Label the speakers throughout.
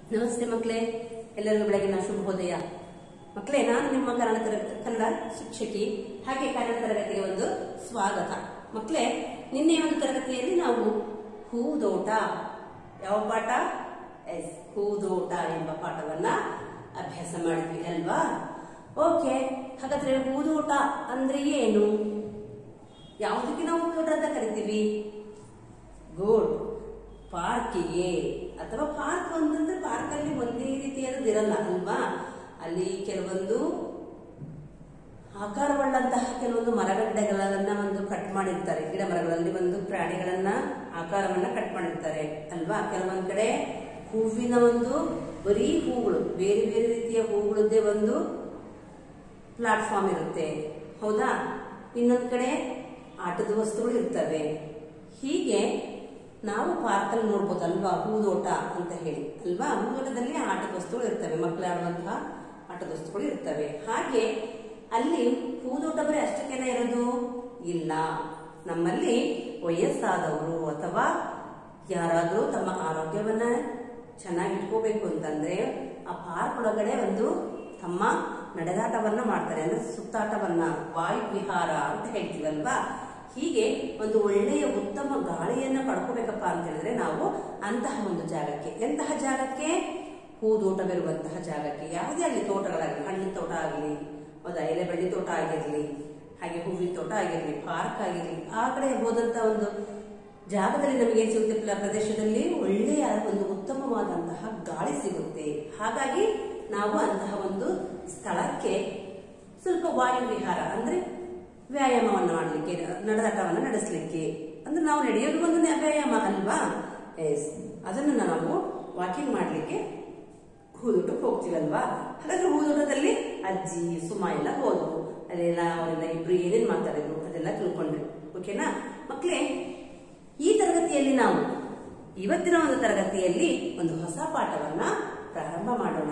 Speaker 1: ನಮಸ್ತೆ ಮಕ್ಕಳೇ ಎಲ್ಲರಿಗೂ ಬೆಳಗಿನ ಶುಭೋದಯ ಮಕ್ಕಳೇ ನಾನು ನಿಮ್ಮ ಕನ್ನಡ ತರ- ಕನ್ನಡ ಶಿಕ್ಷಕಿ ಹಾಗೆ ಕನ್ನಡ ತರಗತಿಗೆ ಒಂದು ಸ್ವಾಗತ ಮಕ್ಕಳೇ ನಿನ್ನೆ ಒಂದು ತರಗತಿಯಲ್ಲಿ ನಾವು ಹೂದೋಟ ಯಾವ ಪಾಠ ಎಸ್ ಹೂದೋಟ ಎಂಬ ಪಾಠವನ್ನ ಅಭ್ಯಾಸ ಮಾಡಿದ್ವಿ ಅಲ್ವಾ ಓಕೆ ಹಾಗಾದ್ರೆ ಹೂದೋಟ ಅಂದ್ರೆ ಏನು ಯಾವುದಕ್ಕೆ ನಾವು ಹೂದೋಟ ಅಂತ ಕರಿತೀವಿ ಗುಡ್ ಪಾರ್ಕಿಗೆ ಅಥವಾ ಪಾರ್ಕ್ ಅಂತಂದ್ರೆ ಪಾರ್ಕ್ ಅಲ್ಲಿ ಒಂದೇ ರೀತಿಯಾದದ್ದು ಇರಲ್ಲ ಅಲ್ವಾ ಅಲ್ಲಿ ಕೆಲವೊಂದು ಆಕಾರವುಳ್ಳಂತಹ ಕೆಲವೊಂದು ಮರಗಡ್ಡೆಗಳನ್ನ ಒಂದು ಕಟ್ ಮಾಡಿರ್ತಾರೆ ಗಿಡ ಮರಗಳಲ್ಲಿ ಒಂದು ಪ್ರಾಣಿಗಳನ್ನ ಆಕಾರವನ್ನ ಕಟ್ ಮಾಡಿರ್ತಾರೆ ಅಲ್ವಾ ಕೆಲವೊಂದ್ ಕಡೆ ಹೂವಿನ ಒಂದು ಬರೀ ಹೂಗಳು ಬೇರೆ ಬೇರೆ ರೀತಿಯ ಹೂಗಳದ್ದೇ ಒಂದು ಪ್ಲಾಟ್ಫಾರ್ಮ್ ಇರುತ್ತೆ ಹೌದಾ ಇನ್ನೊಂದ್ ಕಡೆ ಆಟದ ವಸ್ತುಗಳು ಇರ್ತವೆ ಹೀಗೆ ನಾವು ಪಾರ್ಕಲ್ಲಿ ನೋಡ್ಬೋದು ಅಲ್ವಾ ಹೂದೋಟ ಅಂತ ಹೇಳಿ ಅಲ್ವಾ ಹೂದೋಟದಲ್ಲಿ ಆಟದ ವಸ್ತುಗಳು ಇರ್ತವೆ ಮಕ್ಕಳು ಆಡುವಂತಹ ಆಟದ ವಸ್ತುಗಳು ಇರ್ತವೆ ಹಾಗೆ ಅಲ್ಲಿ ಹೂದೋಟ ಬರೀ ಅಷ್ಟಕ್ಕೇನೆ ಇರೋದು ಇಲ್ಲ ನಮ್ಮಲ್ಲಿ ವಯಸ್ಸಾದವರು ಅಥವಾ ಯಾರಾದರೂ ತಮ್ಮ ಆರೋಗ್ಯವನ್ನ ಚೆನ್ನಾಗಿ ಇಟ್ಕೋಬೇಕು ಅಂತಂದ್ರೆ ಆ ಪಾರ್ಕ್ ಒಳಗಡೆ ಒಂದು ತಮ್ಮ ನಡೆದಾಟವನ್ನ ಮಾಡ್ತಾರೆ ಅಂದ್ರೆ ಸುತ್ತಾಟವನ್ನ ವಾಯು ವಿಹಾರ ಅಂತ ಹೇಳ್ತೀವಲ್ವಾ ಹೀಗೆ ಒಂದು ಒಳ್ಳೆಯ ಉತ್ತಮ ಗಾಳಿಯನ್ನ ಪಡ್ಕೋಬೇಕಪ್ಪ ಅಂತ ಹೇಳಿದ್ರೆ ನಾವು ಅಂತಹ ಒಂದು ಜಾಗಕ್ಕೆ ಎಂತಹ ಜಾಗಕ್ಕೆ ಹೂದೋಟವಿರುವಂತಹ ಜಾಗಕ್ಕೆ ಯಾವುದೇ ಆಗಲಿ ತೋಟಗಳಾಗಲಿ ಹಣ್ಣಿನ ತೋಟ ಆಗಲಿ ಹೌದಾ ಎಲೆ ಬಳ್ಳಿ ತೋಟ ಆಗಿರಲಿ ಹಾಗೆ ಹೂವಿನ ತೋಟ ಆಗಿರಲಿ ಪಾರ್ಕ್ ಆಗಿರಲಿ ಆ ಕಡೆ ಹೋದಂತ ಒಂದು ಜಾಗದಲ್ಲಿ ನಮಗೆ ಏನ್ ಸಿಗುತ್ತೆ ಪ್ಲ- ಪ್ರದೇಶದಲ್ಲಿ ಒಳ್ಳೆಯ ಒಂದು ಉತ್ತಮವಾದಂತಹ ಗಾಳಿ ಸಿಗುತ್ತೆ ಹಾಗಾಗಿ ನಾವು ಅಂತಹ ಒಂದು ಸ್ಥಳಕ್ಕೆ ಸ್ವಲ್ಪ ವಾಯು ವಿಹಾರ ಅಂದ್ರೆ ವ್ಯಾಯಾಮವನ್ನು ಮಾಡಲಿಕ್ಕೆ ನಡೆದಾಟವನ್ನು ನಡೆಸಲಿಕ್ಕೆ ಅಂದ್ರೆ ನಾವು ನಡೆಯೋದು ಒಂದು ವ್ಯಾಯಾಮ ಅಲ್ವಾ ಎಸ್ ಅದನ್ನು ನಾವು ವಾಕಿಂಗ್ ಮಾಡಲಿಕ್ಕೆ ಹೂದೋಟಕ್ಕೆ ಹೋಗ್ತೀವಲ್ವಾ ಹಾಗಾದ್ರೆ ಹೂದೋಟದಲ್ಲಿ ಅಜ್ಜಿ ಸುಮ ಎಲ್ಲ ಹೋದ್ರು ಅಲ್ಲೆಲ್ಲ ಅವರೆಲ್ಲ ಇಬ್ರು ಏನೇನ್ ಮಾತಾಡಿದ್ರು ಅದೆಲ್ಲ ತಿಳ್ಕೊಂಡ್ರಿ ಓಕೆನಾ ಮಕ್ಕಳೇ ಈ ತರಗತಿಯಲ್ಲಿ ನಾವು ಇವತ್ತಿನ ಒಂದು ತರಗತಿಯಲ್ಲಿ ಒಂದು ಹೊಸ ಪಾಠವನ್ನ ಪ್ರಾರಂಭ ಮಾಡೋಣ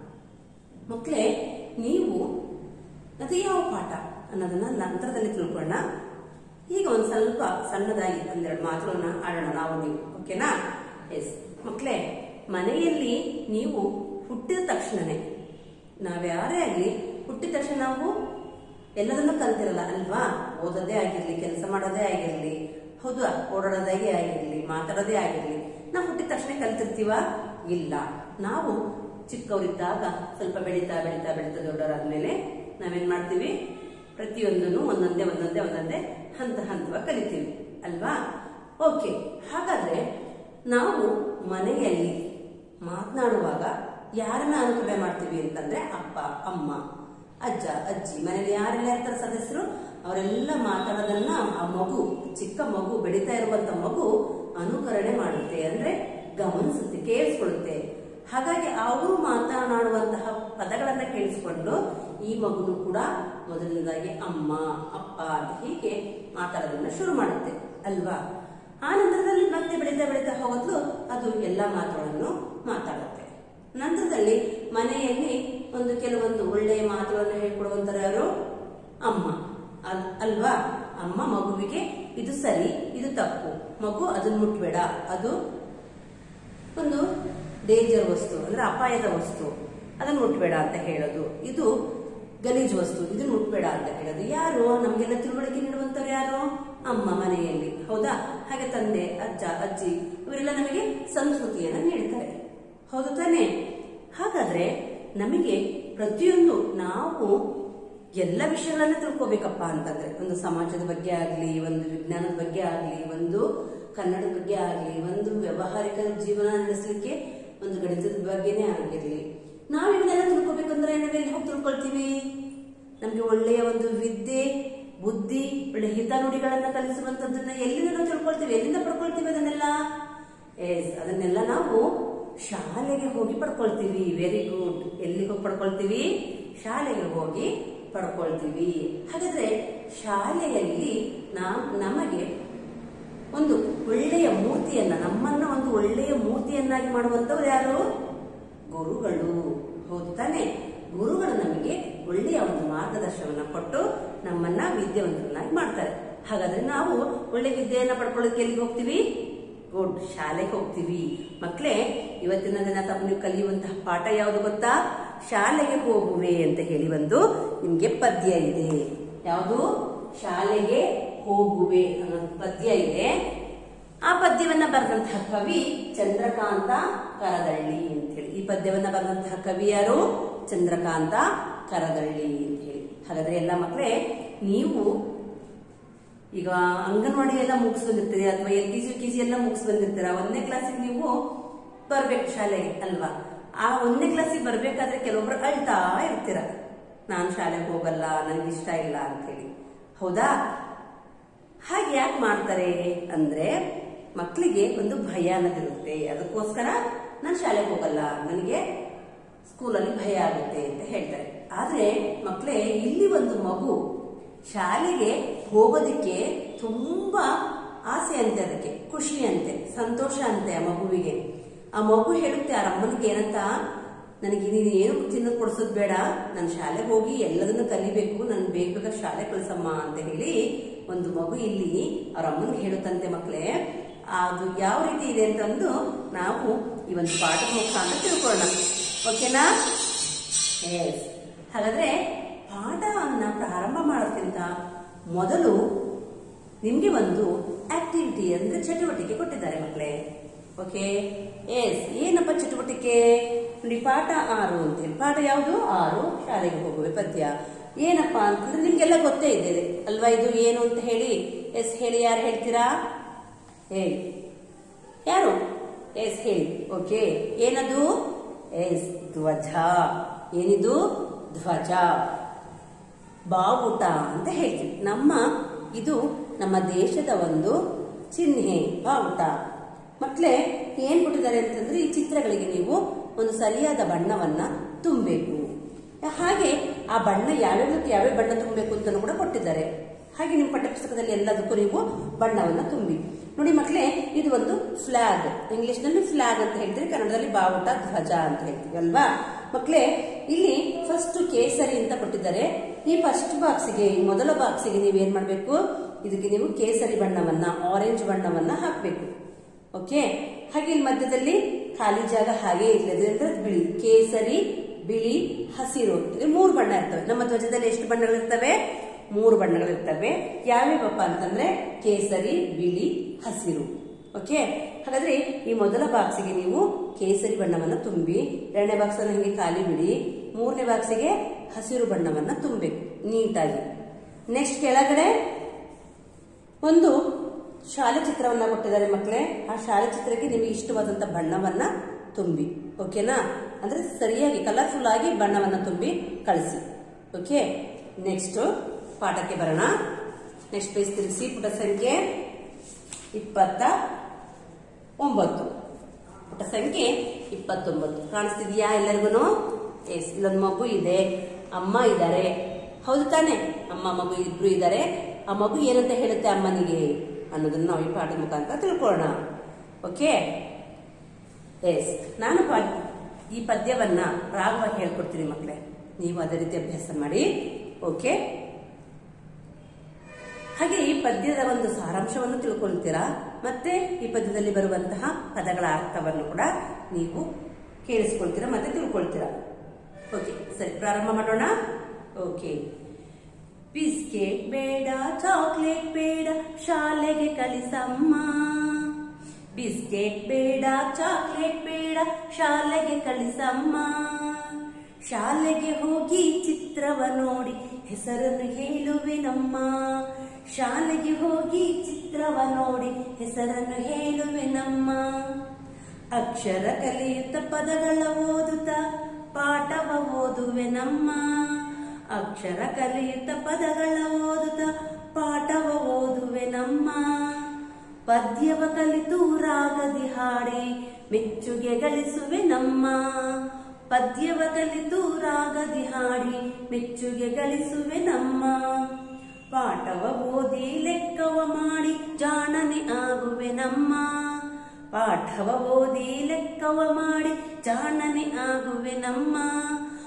Speaker 1: ಮಕ್ಕಳೇ ನೀವು ಅದು ಯಾವ ಪಾಠ ಅನ್ನೋದನ್ನ ನಂತರದಲ್ಲಿ ತಿಳ್ಕೊಳ್ಳೋಣ ಈಗ ಒಂದು ಸ್ವಲ್ಪ ಸಣ್ಣದಾಗಿ ಒಂದೆರಡು ಮಾತುಗಳನ್ನ ಆಡೋಣ ನಾವು ನೀವು ಓಕೆನಾ ಎಸ್ ಮಕ್ಕಳೇ ಮನೆಯಲ್ಲಿ ನೀವು ಹುಟ್ಟಿದ ತಕ್ಷಣನೇ ನಾವ್ಯಾರೇ ಆಗಲಿ ಹುಟ್ಟಿದ ತಕ್ಷಣ ನಾವು ಎಲ್ಲದನ್ನೂ ಕಲ್ತಿರಲ್ಲ ಅಲ್ವಾ ಓದೋದೇ ಆಗಿರ್ಲಿ ಕೆಲಸ ಮಾಡೋದೇ ಆಗಿರ್ಲಿ ಹೌದಾ ಓಡಾಡೋದೇ ಆಗಿರ್ಲಿ ಮಾತಾಡೋದೇ ಆಗಿರ್ಲಿ ನಾವು ಹುಟ್ಟಿದ ತಕ್ಷಣ ಕಲ್ತಿರ್ತೀವ ಇಲ್ಲ ನಾವು ಚಿಕ್ಕವರಿದ್ದಾಗ ಸ್ವಲ್ಪ ಬೆಳೀತಾ ಬೆಳೀತಾ ಬೆಳೀತಾ ದೊಡ್ಡವರಾದ್ಮೇಲೆ ನಾವೇನ್ ಮಾಡ್ತೀವಿ ಪ್ರತಿಯೊಂದನ್ನು ಒಂದೊಂದೇ ಒಂದೊಂದೇ ಒಂದೊಂದೇ ಹಂತ ಹಂತವಾಗಿ ಕಲಿತೀವಿ ಅಲ್ವಾ ಓಕೆ ಹಾಗಾದ್ರೆ ನಾವು ಮನೆಯಲ್ಲಿ ಮಾತನಾಡುವಾಗ ಯಾರನ್ನ ಅನುಕರಣೆ ಮಾಡ್ತೀವಿ ಅಂತಂದ್ರೆ ಅಪ್ಪ ಅಮ್ಮ ಅಜ್ಜ ಅಜ್ಜಿ ಮನೇಲಿ ಯಾರೆಲ್ಲ ಇರ್ತಾರೆ ಸದಸ್ಯರು ಅವರೆಲ್ಲ ಮಾತಾಡೋದನ್ನ ಆ ಮಗು ಚಿಕ್ಕ ಮಗು ಬೆಳೀತಾ ಇರುವಂತ ಮಗು ಅನುಕರಣೆ ಮಾಡುತ್ತೆ ಅಂದ್ರೆ ಗಮನಿಸುತ್ತೆ ಕೇಳಿಸ್ಕೊಳ್ಳುತ್ತೆ ಹಾಗಾಗಿ ಅವರು ಮಾತನಾಡುವಂತಹ ಪದಗಳನ್ನ ಕೇಳಿಸಿಕೊಂಡು ಈ ಮಗುನು ಕೂಡ ಮೊದಲನೇದಾಗಿ ಅಮ್ಮ ಅಪ್ಪ ಅಂತ ಹೀಗೆ ಮಾತಾಡೋದನ್ನ ಶುರು ಮಾಡುತ್ತೆ ಅಲ್ವಾ ಆ ನಂತರದಲ್ಲಿ ಮತ್ತೆ ಬೆಳೀತಾ ಬೆಳೀತಾ ಹೋಗೋದ್ಲು ಅದು ಎಲ್ಲ ಮಾತುಗಳನ್ನು ಮಾತಾಡುತ್ತೆ ನಂತರದಲ್ಲಿ ಮನೆಯಲ್ಲಿ ಒಂದು ಕೆಲವೊಂದು ಒಳ್ಳೆಯ ಮಾತುಗಳನ್ನು ಹೇಳ್ಕೊಡುವಂತರ ಯಾರು ಅಮ್ಮ ಅಲ್- ಅಲ್ವಾ ಅಮ್ಮ ಮಗುವಿಗೆ ಇದು ಸರಿ ಇದು ತಪ್ಪು ಮಗು ಅದನ್ನ ಮುಟ್ಬೇಡ ಅದು ಒಂದು ಡೇಂಜರ್ ವಸ್ತು ಅಂದ್ರೆ ಅಪಾಯದ ವಸ್ತು ಅದನ್ನ ಮುಟ್ಬೇಡ ಅಂತ ಹೇಳೋದು ಇದು ಗಲೀಜ್ ವಸ್ತು ಇದನ್ನ ಮುಟ್ಬೇಡ ಅಂತ ಹೇಳೋದು ಯಾರು ನಮ್ಗೆಲ್ಲ ತಿಳುವಳಿಕೆ ನೀಡುವಂತವ್ರು ಯಾರು ಅಮ್ಮ ಮನೆಯಲ್ಲಿ ಹೌದಾ ಹಾಗೆ ತಂದೆ ಅಜ್ಜ ಅಜ್ಜಿ ಇವರೆಲ್ಲ ನಮಗೆ ಸಂಸ್ಕೃತಿಯನ್ನ ನೀಡ್ತಾರೆ ಹೌದು ತಾನೇ ಹಾಗಾದ್ರೆ ನಮಗೆ ಪ್ರತಿಯೊಂದು ನಾವು ಎಲ್ಲ ವಿಷಯಗಳನ್ನ ತಿಳ್ಕೊಬೇಕಪ್ಪ ಅಂತಂದ್ರೆ ಒಂದು ಸಮಾಜದ ಬಗ್ಗೆ ಆಗ್ಲಿ ಒಂದು ವಿಜ್ಞಾನದ ಬಗ್ಗೆ ಆಗ್ಲಿ ಒಂದು ಕನ್ನಡದ ಬಗ್ಗೆ ಆಗ್ಲಿ ಒಂದು ವ್ಯವಹಾರಿಕ ಜೀವನ ನಡೆಸಲಿಕ್ಕೆ ಒಂದು ಗಣಿತದ ಬಗ್ಗೆನೇ ಆಗಿರ್ಲಿ ನಾವು ಇವನ್ನೆಲ್ಲ ತಿಳ್ಕೊಬೇಕಂದ್ರೆ ನಾವೆಲ್ಲಿ ಹೋಗಿ ತಿಳ್ಕೊಳ್ತೀವಿ ನಮ್ಗೆ ಒಳ್ಳೆಯ ಒಂದು ವಿದ್ಯೆ ಬುದ್ಧಿ ಒಳ್ಳೆ ಹಿತ ನುಡಿಗಳನ್ನ ಕಲಿಸುವಂತದ್ದನ್ನ ಎಲ್ಲಿಂದ ನಾವು ತಿಳ್ಕೊಳ್ತೀವಿ ಎಲ್ಲಿಂದ ಪಡ್ಕೊಳ್ತೀವಿ ಅದನ್ನೆಲ್ಲ ಎಸ್ ಅದನ್ನೆಲ್ಲ ನಾವು ಶಾಲೆಗೆ ಹೋಗಿ ಪಡ್ಕೊಳ್ತೀವಿ ವೆರಿ ಗುಡ್ ಎಲ್ಲಿಗೆ ಹೋಗಿ ಪಡ್ಕೊಳ್ತೀವಿ ಶಾಲೆಗೆ ಹೋಗಿ ಪಡ್ಕೊಳ್ತೀವಿ ಹಾಗಾದ್ರೆ ಶಾಲೆಯಲ್ಲಿ ನಾ ನಮಗೆ ಒಂದು ಒಳ್ಳೆಯ ಮೂರ್ತಿಯನ್ನ ನಮ್ಮನ್ನ ಒಂದು ಒಳ್ಳೆಯ ಮೂರ್ತಿಯನ್ನಾಗಿ ಮಾಡುವಂತವ್ರು ಯಾರು ಗುರುಗಳು ಹೌದು ತಾನೆ ಗುರುಗಳು ನಮಗೆ ಒಳ್ಳೆಯ ಒಂದು ಮಾರ್ಗದರ್ಶನವನ್ನ ಕೊಟ್ಟು ನಮ್ಮನ್ನ ವಿದ್ಯಾವಂತರನ್ನಾಗಿ ಮಾಡ್ತಾರೆ ಹಾಗಾದ್ರೆ ನಾವು ಒಳ್ಳೆ ವಿದ್ಯೆಯನ್ನ ಪಡ್ಕೊಳ್ಳೋಕೆ ಎಲ್ಲಿಗೆ ಹೋಗ್ತೀವಿ ಗುಡ್ ಶಾಲೆಗೆ ಹೋಗ್ತೀವಿ ಮಕ್ಕಳೇ ಇವತ್ತಿನ ದಿನ ತಮ್ಮ ನೀವು ಕಲಿಯುವಂತಹ ಪಾಠ ಯಾವುದು ಗೊತ್ತಾ ಶಾಲೆಗೆ ಹೋಗುವೆ ಅಂತ ಹೇಳಿ ಒಂದು ನಿಮ್ಗೆ ಪದ್ಯ ಇದೆ ಯಾವುದು ಶಾಲೆಗೆ ಹೋಗುವೆ ಅನ್ನೋ ಪದ್ಯ ಇದೆ ಆ ಪದ್ಯವನ್ನ ಬರೆದಂತಹ ಕವಿ ಚಂದ್ರಕಾಂತ ಕರದಳ್ಳಿ ಅಂತ ಹೇಳಿ ಈ ಪದ್ಯವನ್ನ ಬರೆದಂತಹ ಕವಿ ಯಾರು ಚಂದ್ರಕಾಂತ ಕರದಳ್ಳಿ ಅಂತ ಹೇಳಿ ಹಾಗಾದ್ರೆ ಎಲ್ಲ ಮಕ್ಕಳೇ ನೀವು ಈಗ ಅಂಗನವಾಡಿ ಎಲ್ಲ ಮುಗಿಸ್ ಬಂದಿರ್ತೀರಿ ಅಥವಾ L K G K G ಎಲ್ಲ ಮುಗಿಸ್ ಬಂದಿರ್ತೀರ ಒಂದನೇ ಕ್ಲಾಸಿಗೆ ನೀವು ಬರ್ಬೇಕು ಶಾಲೆಗೆ ಅಲ್ವಾ ಆ ಒಂದನೇ ಕ್ಲಾಸಿಗೆ ಬರ್ಬೇಕಾದ್ರೆ ಕೆಲವೊಬ್ರು ಅಳ್ತಾ ಇರ್ತೀರ ನಾನು ಶಾಲೆಗೆ ಹೋಗಲ್ಲ ನನಗೆ ಇಷ್ಟ ಇಲ್ಲ ಅಂತ ಹೇಳಿ ಹೌದಾ ಹಾಗೆ ಯಾಕೆ ಮಾಡ್ತಾರೆ ಅಂದ್ರೆ ಮಕ್ಕಳಿಗೆ ಒಂದು ಭಯ ಅನ್ನೋದಿರುತ್ತೆ ಅದಕ್ಕೋಸ್ಕರ ನಾನು ಶಾಲೆಗೆ ಹೋಗಲ್ಲ ನನಗೆ ಸ್ಕೂಲಲ್ಲಿ ಭಯ ಆಗುತ್ತೆ ಅಂತ ಹೇಳ್ತಾರೆ ಆದ್ರೆ ಮಕ್ಕಳೇ ಇಲ್ಲಿ ಒಂದು ಮಗು ಶಾಲೆಗೆ ಹೋಗೋದಿಕ್ಕೆ ತುಂಬಾ ಆಸೆ ಅಂತೆ ಅದಕ್ಕೆ ಖುಷಿ ಅಂತೆ ಸಂತೋಷ ಅಂತೆ ಆ ಮಗುವಿಗೆ ಆ ಮಗು ಹೇಳುತ್ತೆ ಆ ಅಮ್ಮನಿಗೆ ಏನಂತ ನನಗೆ ನೀನು ಏನು ತಿನ್ನೋದು ಕೊಡ್ಸೋದು ಬೇಡ ನಾನು ಶಾಲೆಗೆ ಹೋಗಿ ಎಲ್ಲದನ್ನು ಕಲಿಬೇಕು ನನ್ ಬೇಗ ಬೇಗ ಶಾಲೆ ಕಳ್ಸಮ್ಮ ಅಂತ ಹೇಳಿ ಒಂದು ಮಗು ಇಲ್ಲಿ ಅವ್ರ ಅಮ್ಮನಿಗೆ ಹೇಳುತ್ತಂತೆ ಮಕ್ಕಳೇ ಅದು ಯಾವ ರೀತಿ ಇದೆ ಅಂತಂದು ನಾವು ಈ ಒಂದು ಪಾಠದ ಮುಖಾಂತರ ತಿಳ್ಕೊಳ್ಳೋಣ ಓಕೆನಾ ಎಸ್ ಹಾಗಾದ್ರೆ ಪಾಠವನ್ನ ಪ್ರಾರಂಭ ಮಾಡೋದ್ಕಿಂತ ಮೊದಲು ನಿಮ್ಗೆ ಒಂದು ಆಕ್ಟಿವಿಟಿ ಅಂದ್ರೆ ಚಟುವಟಿಕೆ ಕೊಟ್ಟಿದ್ದಾರೆ ಮಕ್ಕಳೇ ಓಕೆ ಎಸ್ ಏನಪ್ಪ ಚಟುವಟಿಕೆ ನೋಡಿ ಪಾಠ ಆರು ಅಂತ ಹೇಳಿ ಪಾಠ ಯಾವುದು ಆರು ಶಾಲೆಗೆ ಹೋಗುವೆ ಪದ್ಯ ಏನಪ್ಪಾ ಅಂತಂದ್ರೆ ನಿಮ್ಗೆಲ್ಲ ಗೊತ್ತೇ ಇದೆ ಅಲ್ವಾ ಇದು ಏನು ಅಂತ ಹೇಳಿ ಎಸ್ ಹೇಳಿ ಯಾರು ಹೇಳ್ತೀರಾ ಹೇಳಿ ಯಾರು ಎಸ್ ಹೇಳಿ ಓಕೆ ಏನದು ಎಸ್ ಧ್ವಜ ಏನಿದು ಧ್ವಜ ಬಾವುಟ ಅಂತ ಹೇಳ್ತೀವಿ ನಮ್ಮ ಇದು ನಮ್ಮ ದೇಶದ ಒಂದು ಚಿಹ್ನೆ ಬಾವುಟ ಮಕ್ಕಳೇ ಏನ್ ಕೊಟ್ಟಿದ್ದಾರೆ ಅಂತಂದ್ರೆ ಈ ಚಿತ್ರಗಳಿಗೆ ನೀವು ಒಂದು ಸರಿಯಾದ ಬಣ್ಣವನ್ನ ತುಂಬಬೇಕು ಹಾಗೆ ಆ ಬಣ್ಣ ಯಾವ್ಯಾವ ಯಾವ್ಯಾವ ಬಣ್ಣ ತುಂಬಬೇಕು ಅಂತ ಕೂಡ ಕೊಟ್ಟಿದ್ದಾರೆ ಹಾಗೆ ನಿಮ್ಮ ಪಠ್ಯಪುಸ್ತಕದಲ್ಲಿ ಎಲ್ಲದಕ್ಕೂ ನೀವು ಬಣ್ಣವನ್ನ ತುಂಬಿ ನೋಡಿ ಮಕ್ಕಳೇ ಇದು ಒಂದು ಫ್ಲಾಗ್ ಇಂಗ್ಲಿಷ್ ನಲ್ಲಿ ಫ್ಲಾಗ್ ಅಂತ ಹೇಳ್ತೀವಿ ಕನ್ನಡದಲ್ಲಿ ಬಾವುಟ ಧ್ವಜ ಅಂತ ಹೇಳ್ತೀವಿ ಅಲ್ವಾ ಮಕ್ಕಳೇ ಇಲ್ಲಿ ಫಸ್ಟ್ ಕೇಸರಿ ಅಂತ ಕೊಟ್ಟಿದ್ದಾರೆ ಈ ಫಸ್ಟ್ ಬಾಕ್ಸಿಗೆ ಈ ಮೊದಲ ಬಾಕ್ಸಿಗೆ ನೀವು ಏನ್ ಮಾಡ್ಬೇಕು ಇದಕ್ಕೆ ನೀವು ಕೇಸರಿ ಬಣ್ಣವನ್ನ ಆರೆಂಜ್ ಬಣ್ಣವನ್ನ ಹಾಕ್ಬೇಕು ಓಕೆ ಹಾಗೆ ಇಲ್ಲಿ ಮಧ್ಯದಲ್ಲಿ ಖಾಲಿ ಜಾಗ ಹಾಗೆ ಇರ್ತದೆ ಅಂದ್ರೆ ಬಿಳಿ ಕೇಸರಿ ಬಿಳಿ ಹಸಿರು ಇದು ಮೂರು ಬಣ್ಣ ಇರ್ತವೆ ನಮ್ಮ ಧ್ವಜದಲ್ಲಿ ಎಷ್ಟು ಬಣ್ಣಗಳಿರ್ತವೆ ಮೂರು ಬಣ್ಣಗಳಿರ್ತವೆ ಯಾವ್ಯಾವಪ್ಪ ಅಂತಂದ್ರೆ ಕೇಸರಿ ಬಿಳಿ ಹಸಿರು ಓಕೆ ಹಾಗಾದ್ರೆ ಈ ಮೊದಲ ಬಾಕ್ಸಿಗೆ ನೀವು ಕೇಸರಿ ಬಣ್ಣವನ್ನ ತುಂಬಿ ಎರಡನೇ ಬಾಕ್ಸ್ ಅನ್ನು ಹಿಂಗೆ ಖಾಲಿ ಬಿಡಿ ಮೂರನೇ ಬಾಕ್ಸಿಗೆ ಹಸಿರು ಬಣ್ಣವನ್ನ ತುಂಬಬೇಕು ನೀಟಾಗಿ ನೆಕ್ಸ್ಟ್ ಕೆಳಗಡೆ ಒಂದು ಶಾಲೆ ಚಿತ್ರವನ್ನ ಕೊಟ್ಟಿದ್ದಾರೆ ಮಕ್ಕಳೇ ಆ ಶಾಲೆ ಚಿತ್ರಕ್ಕೆ ನಿಮಗೆ ಇಷ್ಟವಾದಂತ ಬಣ್ಣವನ್ನ ತುಂಬಿ ಓಕೆನಾ ಅಂದ್ರೆ ಸರಿಯಾಗಿ ಕಲರ್ಫುಲ್ ಆಗಿ ಬಣ್ಣವನ್ನ ತುಂಬಿ ಕಳಿಸಿ ಓಕೆ ನೆಕ್ಸ್ಟ್ ಪಾಠಕ್ಕೆ ಬರೋಣ ನೆಕ್ಸ್ಟ್ ಪೇಜ್ ತಿರುಗಿಸಿ ಪುಟ ಸಂಖ್ಯೆ ಇಪ್ಪತ್ತ ಒಂಬತ್ತು ಪುಟ ಸಂಖ್ಯೆ ಇಪ್ಪತ್ತೊಂಬತ್ತು ಕಾಣಿಸ್ತಿದ್ಯಾ ಎಲ್ಲರಿಗೂ ಎಸ್ ಇಲ್ಲೊಂದು ಮಗು ಇದೆ ಅಮ್ಮ ಇದ್ದಾರೆ ಹೌದು ತಾನೆ ಅಮ್ಮ ಮಗು ಇಬ್ರು ಇದ್ದಾರೆ ಆ ಮಗು ಏನಂತ ಹೇಳುತ್ತೆ ಅಮ್ಮನಿಗೆ ಅನ್ನೋದನ್ನ ನಾವು ಈ ಪಾಠದ ಮುಖಾಂತರ ತಿಳ್ಕೊಳ್ಳೋಣ ಓಕೆ ಎಸ್ ನಾನು ಪಾ- ಈ ಪದ್ಯವನ್ನ ರಾಗವಾಗಿ ಹೇಳ್ಕೊಡ್ತೀನಿ ಮಕ್ಕಳೇ ನೀವು ಅದೇ ರೀತಿ ಅಭ್ಯಾಸ ಮಾಡಿ ಓಕೆ ಹಾಗೆ ಈ ಪದ್ಯದ ಒಂದು ಸಾರಾಂಶವನ್ನು ತಿಳ್ಕೊಳ್ತೀರಾ ಮತ್ತೆ ಈ ಪದ್ಯದಲ್ಲಿ ಬರುವಂತಹ ಪದಗಳ ಅರ್ಥವನ್ನು ಕೂಡ ನೀವು ಕೇಳಿಸ್ಕೊಳ್ತೀರಾ ಮತ್ತೆ ತಿಳ್ಕೊಳ್ತೀರಾ ಓಕೆ ಸರಿ ಪ್ರಾರಂಭ ಮಾಡೋಣ ಓಕೆ ಬಿಸ್ಕೆಟ್ ಬೇಡ ಚಾಕ್ಲೇಟ್ ಬೇಡ ಶಾಲೆಗೆ ಕಳಿಸಮ್ಮ ಬಿಸ್ಕೆಟ್ ಬೇಡ ಚಾಕ್ಲೇಟ್ ಬೇಡ ಶಾಲೆಗೆ ಕಳಿಸಮ್ಮ ಶಾಲೆಗೆ ಹೋಗಿ ಚಿತ್ರವ ನೋಡಿ ಹೆಸರನ್ನು ಹೇಳುವೆನಮ್ಮ ಶಾಲೆಗೆ ಹೋಗಿ ಚಿತ್ರವ ನೋಡಿ ಹೆಸರನ್ನು ಹೇಳುವೆನಮ್ಮ ಅಕ್ಷರ ಕಲಿಯುತ್ತ ಪದಗಳ ಓದುತ್ತ ಪಾಠವ ಓದುವೆನಮ್ಮ ಅಕ್ಷರ ಕಲಿಯುತ್ತ ಪದಗಳ ಓದುತ್ತ ಪಾಠವ ಓದುವೆನಮ್ಮ ಪದ್ಯವ ಕಲಿತು ರಾಗದಿ ಹಾಡಿ ಮೆಚ್ಚುಗೆ ಗಳಿಸುವೆ ನಮ್ಮ ಪದ್ಯವ ಕಲಿತು ರಾಗದಿ ಹಾಡಿ ಮೆಚ್ಚುಗೆ ಗಳಿಸುವೆ ನಮ್ಮ ಪಾಠವ ಓದಿ ಲೆಕ್ಕವ ಮಾಡಿ ಜಾಣನೆ ಆಗುವೆ ನಮ್ಮ ಪಾಠವ ಓದಿ ಲೆಕ್ಕವ ಮಾಡಿ ಜಾಣನೆ ಆಗುವೆ ನಮ್ಮ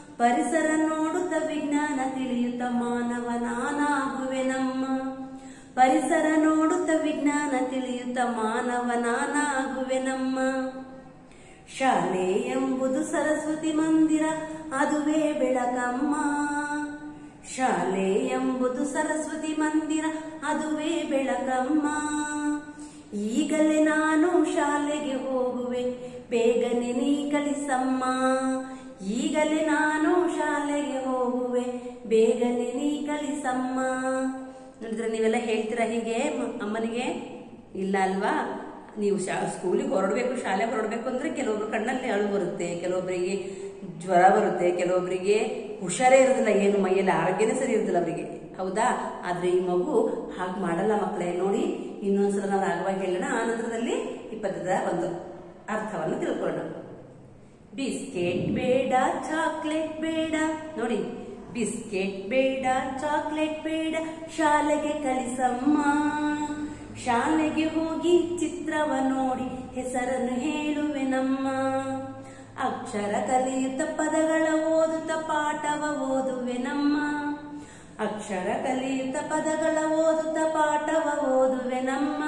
Speaker 1: ಪರಿಸರ ನೋಡುತ್ತ ವಿಜ್ಞಾನ ತಿಳಿಯುತ್ತ ಮಾನವ ನಾನಾಗುವೆ ನಮ್ಮ ಪರಿಸರ ನೋಡುತ್ತ ವಿಜ್ಞಾನ ತಿಳಿಯುತ್ತ ಮಾನವನಾನಾಗುವೆ ನಮ್ಮ ಶಾಲೆ ಎಂಬುದು ಸರಸ್ವತಿ ಮಂದಿರ ಅದುವೇ ಬೆಳಕಮ್ಮ ಶಾಲೆ ಎಂಬುದು ಸರಸ್ವತಿ ಮಂದಿರ ಅದುವೇ ಬೆಳಕಮ್ಮ ಈಗಲೇ ನಾನು ಶಾಲೆಗೆ ಹೋಗುವೆ ಬೇಗನೆ ನೀ ಕಲಿಸಮ್ಮ ಈಗಲೇ ನಾನು ಶಾಲೆಗೆ ಹೋಗುವೆ ಬೇಗನೆ ನೀ ಕಲಿಸಮ್ಮ ನೋಡಿದ್ರೆ ನೀವೆಲ್ಲ ಹೇಳ್ತೀರಾ ಹೀಗೆ ಮ- ಅಮ್ಮನಿಗೆ ಇಲ್ಲ ಅಲ್ವಾ ನೀವು ಶಾ ಸ್ಕೂಲಿಗೆ ಹೊರಡಬೇಕು ಶಾಲೆಗೆ ಹೊರಡಬೇಕು ಅಂದ್ರೆ ಕೆಲವೊಬ್ರು ಕಣ್ಣಲ್ಲಿ ಅಳು ಬರುತ್ತೆ ಕೆಲವೊಬ್ಬರಿಗೆ ಜ್ವರ ಬರುತ್ತೆ ಕೆಲವೊಬ್ಬರಿಗೆ ಹುಷಾರೇ ಇರೋದಿಲ್ಲ ಏನು ಮೈಯಲ್ಲಿ ಆರೋಗ್ಯನೇ ಸರಿ ಇರೋದಿಲ್ಲ ಅವರಿಗೆ ಹೌದಾ ಆದ್ರೆ ಈ ಮಗು ಹಾಗೆ ಮಾಡಲ್ಲ ಮಕ್ಕಳೇ ನೋಡಿ ಇನ್ನೊಂದ್ಸಲ ನಾವು ರಾಗವಾಗಿ ಹೇಳೋಣ ಆ ನಂತರದಲ್ಲಿ ಈ ಪದ್ಯದ ಒಂದು ಅರ್ಥವನ್ನು ತಿಳ್ಕೊಳ್ಳೋಣ ಬಿಸ್ಕೆಟ್ ಬೇಡ ಚಾಕ್ಲೇಟ್ ಬೇಡ ನೋಡಿ ಬಿಸ್ಕೆಟ್ ಬೇಡ ಚಾಕ್ಲೇಟ್ ಬೇಡ ಶಾಲೆಗೆ ಕಲಿಸಮ್ಮ ಶಾಲೆಗೆ ಹೋಗಿ ಚಿತ್ರವ ನೋಡಿ ಹೆಸರನ್ನು ಹೇಳುವೆ ನಮ್ಮ ಅಕ್ಷರ ಕಲಿಯುತ್ತ ಪದಗಳ ಓದುತ್ತ ಪಾಠವ ಓದುವೆ ನಮ್ಮ ಅಕ್ಷರ ಕಲಿಯುತ್ತ ಪದಗಳ ಓದುತ್ತ ಪಾಠವ ಓದುವೆ ನಮ್ಮ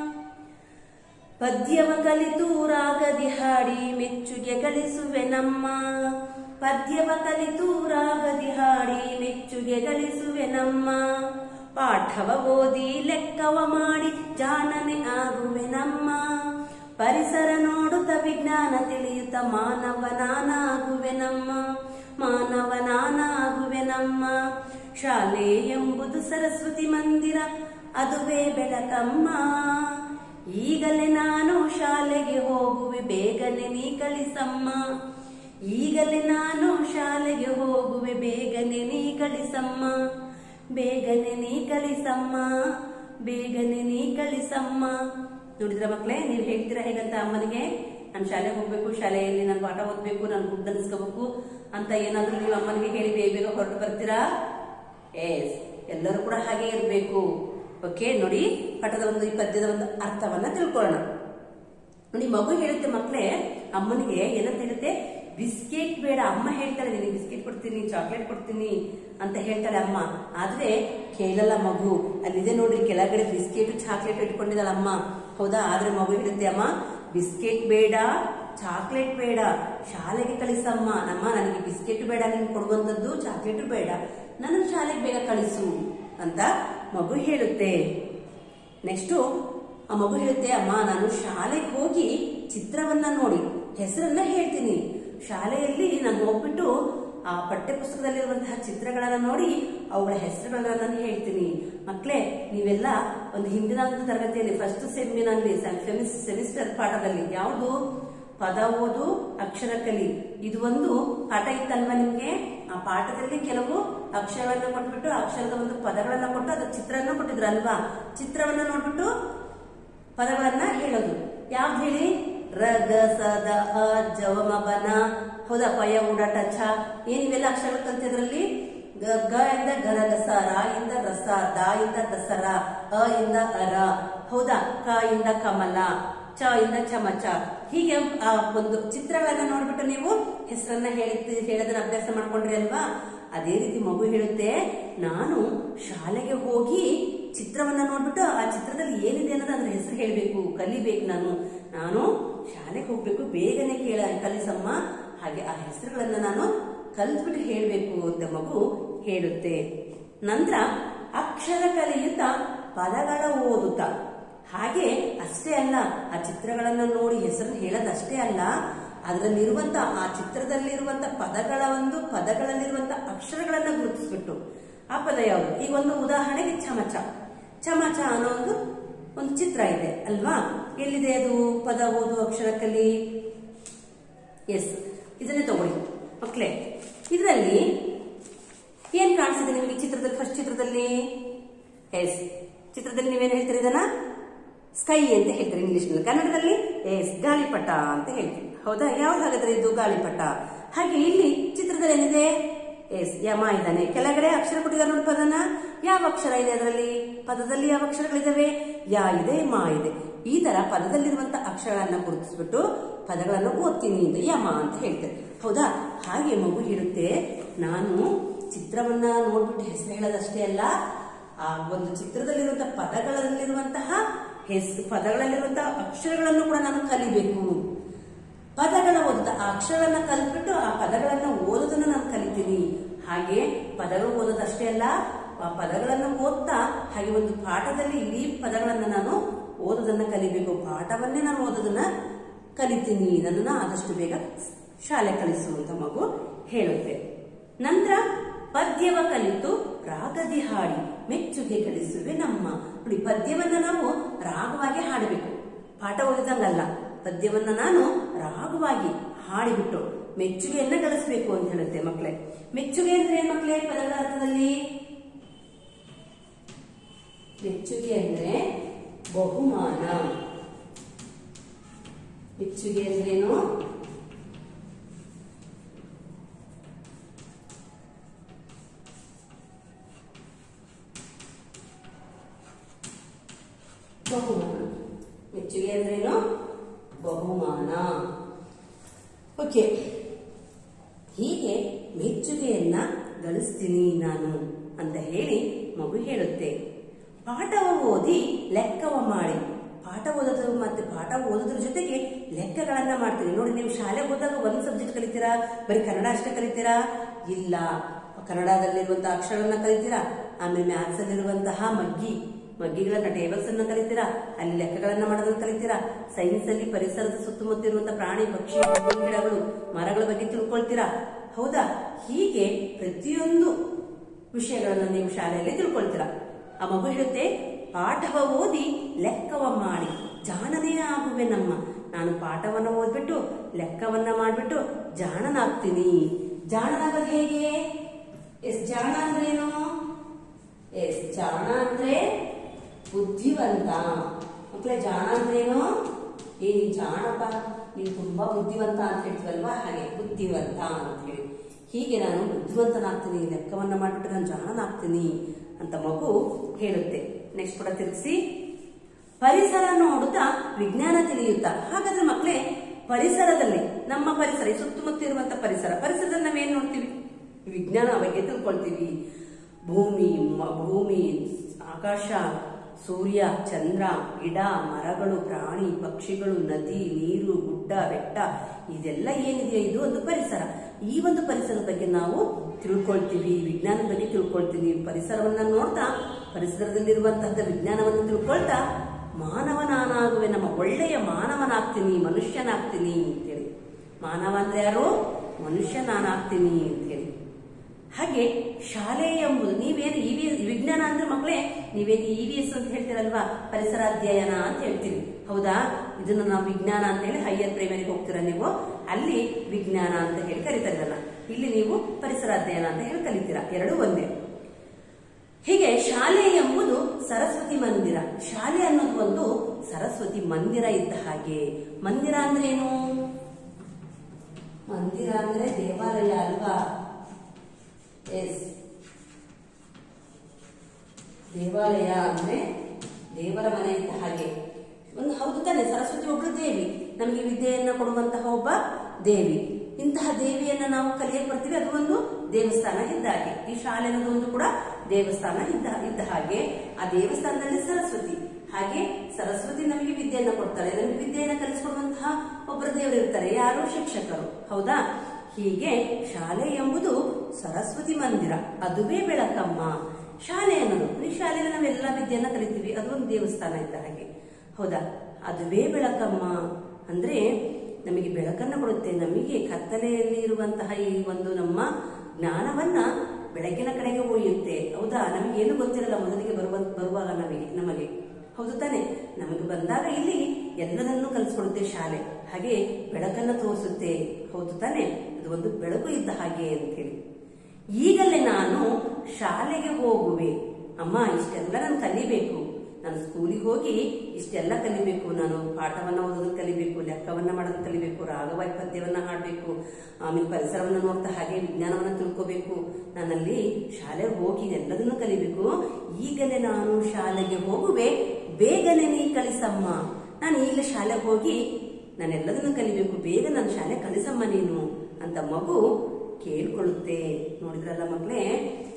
Speaker 1: ಪದ್ಯವ ಕಲಿತು ರಾಗದಿ ಹಾಡಿ ಮೆಚ್ಚುಗೆ ಗಳಿಸುವೆ ನಮ್ಮ ಪದ್ಯವ ಕಲಿತು ರಾಗದಿ ಹಾಡಿ ಮೆಚ್ಚುಗೆ ಗಳಿಸುವೆ ನಮ್ಮ ಪಾಠವ ಓದಿ ಲೆಕ್ಕವ ಮಾಡಿ ಜಾಣನೆ ಆಗುವೆ ನಮ್ಮ ಪರಿಸರ ನೋಡುತ್ತ ವಿಜ್ಞಾನ ತಿಳಿಯುತ್ತ ಮಾನವನಾನಾಗುವೆ ನಮ್ಮ ಮಾನವನಾನಾಗುವೆ ನಮ್ಮ ಶಾಲೆ ಎಂಬುದು ಸರಸ್ವತಿ ಮಂದಿರ ಅದುವೇ ಬೆಳಕಮ್ಮ ಈಗಲೇ ನಾನು ಶಾಲೆಗೆ ಹೋಗುವೆ ಬೇಗನೆ ನೀ ಕಳಿಸಮ್ಮ ಈಗಲೇ ನಾನು ಶಾಲೆಗೆ ಹೋಗುವೆ ಬೇಗನೆ ನೀ ಕಳಿಸಮ್ಮ ಬೇಗನೆ ನೀ ಕಳಿಸಮ್ಮ ಬೇಗನೆ ನೀ ಕಳಿಸಮ್ಮ ನೋಡಿದ್ರ ಮಕ್ಕಳೇ ನೀವು ಹೇಳ್ತೀರಾ ಹೇಗಂತ ಅಮ್ಮನಿಗೆ ನಾನು ಶಾಲೆಗೆ ಹೋಗ್ಬೇಕು ಶಾಲೆಯಲ್ಲಿ ನಾನು ಪಾಠ ಓದ್ಬೇಕು ನಾನು ಬುಕ್ ಅನ್ಸ್ಕೋಬೇಕು ಅಂತ ಏನಾದ್ರೂ ನೀವು ಅಮ್ಮನಿಗೆ ಹೇಳಿ ಬೇಗ ಬೇಗ ಹೊರಟು ಬರ್ತೀರಾ ಎಸ್ ಎಲ್ಲರೂ ಕೂಡ ಹಾಗೆ ಇರಬೇಕು ಓಕೆ ನೋಡಿ ಪಾಠದ ಒಂದು ಈ ಪದ್ಯದ ಒಂದು ಅರ್ಥವನ್ನ ತಿಳ್ಕೊಳ್ಳೋಣ ನೋಡಿ ಮಗು ಹೇಳುತ್ತೆ ಮಕ್ಕಳೇ ಅಮ್ಮನಿಗೆ ಏನಂತ ಹೇಳುತ್ತೆ ಬಿಸ್ಕೆಟ್ ಬೇಡ ಅಮ್ಮ ಹೇಳ್ತಾಳೆ ನಿನಗೆ ಬಿಸ್ಕೆಟ್ ಕೊಡ್ತೀನಿ ಚಾಕ್ಲೇಟ್ ಕೊಡ್ತೀನಿ ಅಂತ ಹೇಳ್ತಾಳೆ ಅಮ್ಮ ಆದ್ರೆ ಕೇಳಲ್ಲ ಮಗು ಅಲ್ಲಿದೆ ನೋಡ್ರಿ ಕೆಳಗಡೆ ಬಿಸ್ಕೆಟ್ ಚಾಕ್ಲೇಟ್ ಇಟ್ಕೊಂಡಿದ್ದಾಳೆ ಅಮ್ಮ ಹೌದಾ ಆದ್ರೆ ಮಗು ಹೇಳುತ್ತೆ ಅಮ್ಮ ಬಿಸ್ಕೆಟ್ ಬೇಡ ಚಾಕ್ಲೇಟ್ ಬೇಡ ಶಾಲೆಗೆ ಕಳಿಸಮ್ಮ ನಮ್ಮ ನನಗೆ ಬಿಸ್ಕೆಟ್ ಬೇಡ ನೀನು ಕೊಡುವಂತದ್ದು ಚಾಕ್ಲೇಟ್ ಬೇಡ ನನ್ನ ಶಾಲೆಗೆ ಬೇಗ ಕಳಿಸು ಅಂತ ಮಗು ಹೇಳುತ್ತೆ ನೆಕ್ಸ್ಟು ಆ ಮಗು ಹೇಳುತ್ತೆ ಅಮ್ಮ ನಾನು ಶಾಲೆಗೆ ಹೋಗಿ ಚಿತ್ರವನ್ನ ನೋಡಿ ಹೆಸರನ್ನ ಹೇಳ್ತೀನಿ ಶಾಲೆಯಲ್ಲಿ ನಾನು ಹೋಗ್ಬಿಟ್ಟು ಆ ಪಠ್ಯ ಪುಸ್ತಕದಲ್ಲಿರುವಂತಹ ಚಿತ್ರಗಳನ್ನ ನೋಡಿ ಅವುಗಳ ಹೆಸರುಗಳನ್ನ ನಾನು ಹೇಳ್ತೀನಿ ಮಕ್ಕಳೇ ನೀವೆಲ್ಲ ಒಂದು ಹಿಂದಿನ ಒಂದು ತರಗತಿಯಲ್ಲಿ ಫಸ್ಟ್ ಸೆಮಿನಲ್ಲಿ ಸೆಮಿಸ್ಟರ್ ಪಾಠದಲ್ಲಿ ಯಾವುದು ಪದ ಓದು ಅಕ್ಷರ ಕಲಿ ಇದು ಒಂದು ಪಾಠ ಇತ್ತಲ್ವಾ ನಿಮ್ಗೆ ಆ ಪಾಠದಲ್ಲಿ ಕೆಲವು ಅಕ್ಷರಗಳನ್ನ ಕೊಟ್ಬಿಟ್ಟು ಅಕ್ಷರದ ಒಂದು ಪದಗಳನ್ನ ಕೊಟ್ಟು ಅದರ ಚಿತ್ರನ ಕೊಟ್ಟಿದ್ರು ಅಲ್ವಾ ಚಿತ್ರವನ್ನ ನೋಡ್ಬಿಟ್ಟು ಪದಗಳನ್ನ ಹೇಳೋದು ಯಾವ್ದು ಹೇಳಿ ರ ಗ ಸ ದ ಅ ಜ ವ ಮ ಬ ನ ಹೌದಾ ಪಯ ಉಡಾಟ ಛ ಏನ್ ಇವೆಲ್ಲ ಅಕ್ಷರಗಳು ಕಲ್ತಿದ್ರಲ್ಲಿ ಗ ಗ ಇಂದ ಗರಗಸ ರ ಇಂದ ರಸ ದ ಇಂದ ದಸರ ಅ ಇಂದ ಅರ ಹೌದಾ ಕ ಇಂದ ಕಮಲ ಚ ಇಂದ ಚಮಚ ಹೀಗೆ ಆ ಒಂದು ಚಿತ್ರಗಳನ್ನ ನೋಡ್ಬಿಟ್ಟು ನೀವು ಹೆಸರನ್ನ ಹೇಳಿ ಹೇಳೋದನ್ನ ಅಭ್ಯಾಸ ಮಾಡ್ಕೊಂಡ್ರಿ ಅಲ್ವಾ ಅದೇ ರೀತಿ ಮಗು ಹೇಳುತ್ತೆ ನಾನು ಶಾಲೆಗೆ ಹೋಗಿ ಚಿತ್ರವನ್ನ ನೋಡ್ಬಿಟ್ಟು ಆ ಚಿತ್ರದಲ್ಲಿ ಏನಿದೆ ಅನ್ನೋದು ಅದ್ರ ಹೆಸರು ಹೇಳ್ಬೇಕು ಕಲಿಬೇಕು ನಾನು ನಾನು ಶಾಲೆಗೆ ಹೋಗ್ಬೇಕು ಬೇಗನೆ ಕೇಳ ಕಲಿಸಮ್ಮ ಹಾಗೆ ಆ ಹೆಸರುಗಳನ್ನ ನಾನು ಕಲ್ತ್ಬಿಟ್ಟು ಹೇಳ್ಬೇಕು ಅಂತ ಮಗು ಹೇಳುತ್ತೆ ನಂತರ ಅಕ್ಷರ ಕಲಿಯುತ್ತ ಪದಗಳ ಓದುತ್ತಾ ಹಾಗೆ ಅಷ್ಟೇ ಅಲ್ಲ ಆ ಚಿತ್ರಗಳನ್ನ ನೋಡಿ ಹೆಸರು ಹೇಳೋದಷ್ಟೇ ಅಲ್ಲ ಅದರಲ್ಲಿರುವಂತ ಆ ಚಿತ್ರದಲ್ಲಿರುವಂತ ಪದಗಳ ಒಂದು ಪದಗಳಲ್ಲಿರುವಂತ ಅಕ್ಷರಗಳನ್ನ ಗುರುತಿಸ್ಬಿಟ್ಟು ಆ ಪದ ಯಾವುದು ಈಗ ಒಂದು ಉದಾಹರಣೆಗೆ ಚಮಚ ಚಮಚ ಅನ್ನೋ ಒಂದು ಒಂದು ಚಿತ್ರ ಇದೆ ಅಲ್ವಾ ಎಲ್ಲಿದೆ ಅದು ಪದ ಓದು ಅಕ್ಷರ ಕಲಿ ಎಸ್ ಇದನ್ನೇ ತಗೊಳ್ಳಿ ಮಕ್ಕಳೇ ಇದರಲ್ಲಿ ಏನ್ ಕಾಣಿಸಿದೆ ನಿಮಗೆ ಚಿತ್ರದಲ್ಲಿ ಫಸ್ಟ್ ಚಿತ್ರದಲ್ಲಿ ಎಸ್ ಚಿತ್ರದಲ್ಲಿ ನೀವೇನ್ ಹೇಳ್ತೀರಿ ಇದನ್ನ ಸ್ಕೈ ಅಂತ ಹೇಳ್ತಾರೆ ಇಂಗ್ಲಿಷ್ ನಲ್ಲಿ ಕನ್ನಡದಲ್ಲಿ ಎಸ್ ಗಾಳಿಪಟ ಅಂತ ಹೇಳ್ತೀವಿ ಹೌದಾ ಯಾವ್ದು ಹಾಗಾದ್ರೆ ಇದು ಗಾಳಿಪಟ ಹಾಗೆ ಇಲ್ಲಿ ಚಿತ್ರದಲ್ಲಿ ಏನಿದೆ ಎಸ್ ಯಮ ಇದ್ದಾನೆ ಕೆಳಗಡೆ ಅಕ್ಷರ ಕೊಟ್ಟಿದ್ದಾರೆ ನೋಡಿ ಪದನ ಯಾವ ಅಕ್ಷರ ಇದೆ ಅದರಲ್ಲಿ ಪದದಲ್ಲಿ ಯಾವ ಅಕ್ಷರಗಳಿದಾವೆ ಯಾ ಇದೆ ಮಾ ಇದೆ ಈ ತರ ಪದದಲ್ಲಿರುವಂತ ಅಕ್ಷರಗಳನ್ನ ಗುರುತಿಸ್ಬಿಟ್ಟು ಪದಗಳನ್ನು ಓದ್ತೀನಿ ಅಂತ ಯಮ ಅಂತ ಹೇಳ್ತಾರೆ ಹೌದಾ ಹಾಗೆ ಮಗು ಹೇಳುತ್ತೆ ನಾನು ಚಿತ್ರವನ್ನ ನೋಡ್ಬಿಟ್ಟು ಹೆಸರು ಹೇಳೋದಷ್ಟೇ ಅಲ್ಲ ಆ ಒಂದು ಚಿತ್ರದಲ್ಲಿರುವಂತಹ ಪದಗಳಲ್ಲಿರುವಂತಹ ಹೆಸರು ಪದಗಳಲ್ಲಿರುವಂತಹ ಅಕ್ಷರಗಳನ್ನು ಕೂಡ ನಾನು ಕಲಿಬೇಕು ಪದಗಳ ಓದ ಆ ಅಕ್ಷರಗಳನ್ನ ಕಲ್ತ್ಬಿಟ್ಟು ಆ ಪದಗಳನ್ನ ಓದೋದನ್ನ ನಾನು ಕಲಿತೀನಿ ಹಾಗೆ ಪದಗಳು ಓದೋದಷ್ಟೇ ಅಲ್ಲ ಆ ಪದಗಳನ್ನು ಓದ್ತಾ ಹಾಗೆ ಒಂದು ಪಾಠದಲ್ಲಿ ಇಡೀ ಪದಗಳನ್ನ ನಾನು ಓದೋದನ್ನ ಕಲಿಬೇಕು ಪಾಠವನ್ನೇ ನಾನು ಓದೋದನ್ನ ಕಲಿತೀನಿ ನನ್ನನ್ನ ಆದಷ್ಟು ಬೇಗ ಶಾಲೆ ಕಲಿಸು ಅಂತ ಮಗು ಹೇಳುತ್ತೆ ನಂತರ ಪದ್ಯವ ಕಲಿತು ರಾಗದಿ ಹಾಡಿ ಮೆಚ್ಚುಗೆ ಗಳಿಸುವೆ ನಮ್ಮ ನೋಡಿ ಪದ್ಯವನ್ನ ನಾವು ರಾಗವಾಗಿ ಹಾಡಬೇಕು ಪಾಠ ಓದಿದಂಗಲ್ಲ ಪದ್ಯವನ್ನ ನಾನು ರಾಗವಾಗಿ ಹಾಡಿಬಿಟ್ಟು ಮೆಚ್ಚುಗೆಯನ್ನ ಗಳಿಸಬೇಕು ಅಂತ ಹೇಳುತ್ತೆ ಮಕ್ಕಳೇ ಮೆಚ್ಚುಗೆ ಅಂದ್ರೆ ಏನ್ ಮಕ್ಕಳೇ ಪದಗಳ ಅರ್ಥದಲ್ಲಿ ಮೆಚ್ಚುಗೆ ಅಂದ್ರೆ ಬಹುಮಾನ ಮೆಚ್ಚುಗೆ ಅಂದ್ರೇನು ಬಹುಮಾನ ಮೆಚ್ಚುಗೆ ಅಂದ್ರೇನು ಬಹುಮಾನ ಓಕೆ ಹೀಗೆ ಮೆಚ್ಚುಗೆಯನ್ನ ಗಳಿಸ್ತೀನಿ ನಾನು ಅಂತ ಹೇಳಿ ಮಗು ಹೇಳುತ್ತೆ ಪಾಠವ ಓದಿ ಲೆಕ್ಕವ ಮಾಡಿ ಪಾಠ ಓದೋದ್ರ ಮತ್ತೆ ಪಾಠ ಓದೋದ್ರ ಜೊತೆಗೆ ಲೆಕ್ಕಗಳನ್ನ ಮಾಡ್ತೀನಿ ನೋಡಿ ನೀವು ಶಾಲೆಗೆ ಹೋದಾಗ ಒಂದ್ ಸಬ್ಜೆಕ್ಟ್ ಕಲಿತೀರಾ ಬರೀ ಕನ್ನಡ ಅಷ್ಟೇ ಕಲಿತೀರಾ ಇಲ್ಲ ಕನ್ನಡದಲ್ಲಿರುವಂತಹ ಅಕ್ಷರಗಳನ್ನ ಕಲಿತೀರಾ ಆಮೇಲೆ ಮ್ಯಾಥ್ಸ್ ಅಲ್ಲಿರುವಂತಹ ಮಗ್ಗಿ ಮಗ್ಗಿಗಳನ್ನ ಟೇಬಲ್ಸ್ ಅನ್ನ ಕಲಿತೀರಾ ಅಲ್ಲಿ ಲೆಕ್ಕಗಳನ್ನ ಮಾಡೋದನ್ನ ಕಲಿತೀರಾ ಸೈನ್ಸ್ ಅಲ್ಲಿ ಪರಿಸರದ ಸುತ್ತಮುತ್ತ ಇರುವಂತಹ ಪ್ರಾಣಿ ಪಕ್ಷಿ ಹೂವಿನ ಗಿಡಗಳು ಮರಗಳ ಬಗ್ಗೆ ತಿಳ್ಕೊಳ್ತೀರಾ ಹೌದಾ ಹೀಗೆ ಪ್ರತಿಯೊಂದು ವಿಷಯಗಳನ್ನ ನೀವು ಶಾಲೆಯಲ್ಲಿ ತಿಳ್ಕೊಳ್ತೀರಾ ಆ ಮಗು ಹೇಳುತ್ತೆ ಪಾಠವ ಓದಿ ಲೆಕ್ಕವ ಮಾಡಿ ಜಾಣನೇ ಆಗುವೆ ನಮ್ಮ ನಾನು ಪಾಠವನ್ನ ಓದ್ಬಿಟ್ಟು ಲೆಕ್ಕವನ್ನ ಮಾಡ್ಬಿಟ್ಟು ಜಾಣನಾಗ್ತೀನಿ ಜಾಣನಾಗೋದು ಹೇಗೆ ಎಸ್ ಜಾಣ ಅಂದ್ರೇನು ಎಸ್ ಜಾಣ ಅಂದ್ರೆ ಬುದ್ಧಿವಂತ ಮಕ್ಕಳೇ ಜಾಣ ಅಂದ್ರೇನು ಏ ನೀನ್ ಜಾಣಪ್ಪ ನೀನ್ ತುಂಬಾ ಬುದ್ಧಿವಂತ ಅಂತ ಹೇಳ್ತೀವಲ್ವಾ ಹಾಗೆ ಬುದ್ಧಿವಂತ ಅಂತ ಹೇಳಿ ಹೀಗೆ ನಾನು ಬುದ್ಧಿವಂತನಾಗ್ತೀನಿ ಲೆಕ್ಕವನ್ನ ಮಾಡ್ಬಿಟ್ಟು ನಾನು ಜಾಣನಾಗ್ತೀನಿ ಅಂತ ಮಗು ಹೇಳುತ್ತೆ ನೆಕ್ಸ್ಟ್ ಕೂಡ ತಿರುಗಿಸಿ ಪರಿಸರ ನೋಡುತ್ತಾ ವಿಜ್ಞಾನ ತಿಳಿಯುತ್ತಾ ಹಾಗಾದ್ರೆ ಮಕ್ಕಳೇ ಪರಿಸರದಲ್ಲಿ ನಮ್ಮ ಪರಿಸರ ಈ ಸುತ್ತಮುತ್ತ ಇರುವಂತ ಪರಿಸರ ಪರಿಸರದಲ್ಲಿ ನಾವೇನ್ ನೋಡ್ತೀವಿ ವಿಜ್ಞಾನ ಬಗ್ಗೆ ತಿಳ್ಕೊಳ್ತೀವಿ ಭೂಮಿ ಮ- ಭೂಮಿ ಆಕಾಶ ಸೂರ್ಯ ಚಂದ್ರ ಗಿಡ ಮರಗಳು ಪ್ರಾಣಿ ಪಕ್ಷಿಗಳು ನದಿ ನೀರು ಗುಡ್ಡ ಬೆಟ್ಟ ಇದೆಲ್ಲ ಏನಿದೆಯೋ ಇದು ಒಂದು ಪರಿಸರ ಈ ಒಂದು ಪರಿಸರದ ಬಗ್ಗೆ ನಾವು ತಿಳ್ಕೊಳ್ತೀವಿ ವಿಜ್ಞಾನದ ಬಗ್ಗೆ ತಿಳ್ಕೊಳ್ತೀವಿ ಪರಿಸರವನ್ನ ನೋಡ್ತಾ ಪರಿಸರದಲ್ಲಿರುವಂತಹ ವಿಜ್ಞಾನವನ್ನು ತಿಳ್ಕೊಳ್ತಾ ಮಾನವ ನಾನಾಗುವೆ ನಮ್ಮ ಒಳ್ಳೆಯ ಮಾನವನಾಗ್ತೀನಿ ಮನುಷ್ಯನಾಗ್ತೀನಿ ಅಂತೇಳಿ ಮಾನವ ಅಂದ್ರೆ ಯಾರು ಮನುಷ್ಯ ನಾನಾಗ್ತೀನಿ ಅಂತೇಳಿ ಹಾಗೆ ಶಾಲೆ ಎಂಬುದು ನೀವೇನು ಇ ವಿ ವಿಜ್ಞಾನ ಅಂದ್ರೆ ಮಕ್ಕಳೇ ನೀವೇನು ಇ ವಿ ಎಸ್ ಅಂತ ಹೇಳ್ತೀರಲ್ವಾ ಪರಿಸರ ಅಧ್ಯಯನ ಅಂತ ಹೇಳ್ತೀವಿ ಹೌದಾ ಇದನ್ನ ನಾವು ವಿಜ್ಞಾನ ಅಂತ ಹೇಳಿ ಹೈಯರ್ ಪ್ರೈಮರಿಗೆ ಹೋಗ್ತೀರಾ ನೀವು ಅಲ್ಲಿ ವಿಜ್ಞಾನ ಅಂತ ಹೇಳಿ ಕರಿತಾರೆ ಇದನ್ನ ಇಲ್ಲಿ ನೀವು ಪರಿಸರ ಅಧ್ಯಯನ ಅಂತ ಹೇಳಿ ಕಲಿತೀರಾ ಎರಡೂ ಒಂದೇ ಹೀಗೆ ಶಾಲೆ ಎಂಬುದು ಸರಸ್ವತಿ ಮಂದಿರ ಶಾಲೆ ಅನ್ನೋದು ಒಂದು ಸರಸ್ವತಿ ಮಂದಿರ ಇದ್ದ ಹಾಗೆ ಮಂದಿರ ಅಂದ್ರೆ ಏನು ಮಂದಿರ ಅಂದ್ರೆ ದೇವಾಲಯ ಅಲ್ವಾ ಎಸ್ ದೇವಾಲಯ ಅಂದ್ರೆ ದೇವರ ಮನೆ ಇದ್ದ ಹಾಗೆ ಒಂದು ಹೌದು ತಾನೆ ಸರಸ್ವತಿ ಒಬ್ಳು ದೇವಿ ನಮಗೆ ವಿದ್ಯೆಯನ್ನ ಕೊಡುವಂತಹ ಒಬ್ಬ ದೇವಿ ಇಂತಹ ದೇವಿಯನ್ನ ನಾವು ಕಲಿಯಕ್ಕೆ ಬರ್ತೀವಿ ಅದು ಒಂದು ದೇವಸ್ಥಾನ ಇದ್ದ ಹಾಗೆ ಈ ಶಾಲೆ ಅನ್ನೋದು ಒಂದು ಕೂಡ ದೇವಸ್ಥಾನ ಇದ್ದ ಇದ್ದ ಹಾಗೆ ಆ ದೇವಸ್ಥಾನದಲ್ಲಿ ಸರಸ್ವತಿ ಹಾಗೆ ಸರಸ್ವತಿ ನಮಗೆ ವಿದ್ಯೆಯನ್ನ ಕೊಡ್ತಾರೆ ನಮಗೆ ವಿದ್ಯೆಯನ್ನ ಕಲಿಸಿಕೊಡುವಂತಹ ಒಬ್ಬರು ದೇವರು ಇರ್ತಾರೆ ಯಾರು ಶಿಕ್ಷಕರು ಹೌದಾ ಹೀಗೆ ಶಾಲೆ ಎಂಬುದು ಸರಸ್ವತಿ ಮಂದಿರ ಅದುವೇ ಬೆಳಕಮ್ಮ ಶಾಲೆ ಅನ್ನೋದು ಈ ಶಾಲೆಯಲ್ಲಿ ನಾವೆಲ್ಲ ವಿದ್ಯೆಯನ್ನ ಕಲಿತೀವಿ ಅದು ಒಂದು ದೇವಸ್ಥಾನ ಇದ್ದ ಹಾಗೆ ಹೌದಾ ಅದುವೇ ಬೆಳಕಮ್ಮ ಅಂದ್ರೆ ನಮಗೆ ಬೆಳಕನ್ನ ಕೊಡುತ್ತೆ ನಮಗೆ ಕತ್ತಲೆಯಲ್ಲಿ ಇರುವಂತಹ ಈ ಒಂದು ನಮ್ಮ ಜ್ಞಾನವನ್ನ ಬೆಳಕಿನ ಕಡೆಗೆ ಒಯ್ಯುತ್ತೆ ಹೌದಾ ನಮಗೇನು ಗೊತ್ತಿರಲ್ಲ ಮೊದಲಿಗೆ ಬರುವ ಬರುವಾಗ ನಮಗೆ ನಮಗೆ ಹೌದು ತಾನೆ ನಮಗೆ ಬಂದಾಗ ಇಲ್ಲಿ ಎಲ್ಲದನ್ನು ಕಲಿಸ್ಕೊಡುತ್ತೆ ಶಾಲೆ ಹಾಗೆ ಬೆಳಕನ್ನ ತೋರಿಸುತ್ತೆ ಹೌದು ತಾನೆ ಅದು ಒಂದು ಬೆಳಕು ಇದ್ದ ಹಾಗೆ ಅಂತೇಳಿ ಈಗಲೇ ನಾನು ಶಾಲೆಗೆ ಹೋಗುವೆ ಅಮ್ಮ ಇಷ್ಟೆಲ್ಲ ನಾನು ಕಲಿಬೇಕು ನಾನು ಸ್ಕೂಲಿಗೆ ಹೋಗಿ ಇಷ್ಟೆಲ್ಲ ಕಲಿಬೇಕು ನಾನು ಪಾಠವನ್ನ ಓದೋದನ್ನ ಕಲಿಬೇಕು ಲೆಕ್ಕವನ್ನ ಮಾಡೋದನ್ನ ಕಲಿಬೇಕು ರಾಗವಾಯಿ ಪದ್ಯವನ್ನ ಹಾಡಬೇಕು ಆಮೇಲೆ ಪರಿಸರವನ್ನ ನೋಡ್ತಾ ಹಾಗೆ ವಿಜ್ಞಾನವನ್ನ ತಿಳ್ಕೋಬೇಕು ನಾನಲ್ಲಿ ಶಾಲೆಗೆ ಹೋಗಿ ಎಲ್ಲದನ್ನು ಕಲಿಬೇಕು ಈಗಲೇ ನಾನು ಶಾಲೆಗೆ ಹೋಗುವೆ ಬೇಗನೆ ನೀ ಕಲಿಸಮ್ಮ ನಾನು ಈಗಲೇ ಶಾಲೆಗೆ ಹೋಗಿ ನಾನೆಲ್ಲದನ್ನು ಕಲಿಬೇಕು ಬೇಗ ನಾನು ಶಾಲೆ ಕಲಿಸಮ್ಮ ನೀನು ಅಂತ ಮಗು ಕೇಳ್ಕೊಳ್ಳುತ್ತೆ ನೋಡಿದ್ರಲ್ಲ ಮಕ್ಕಳೇ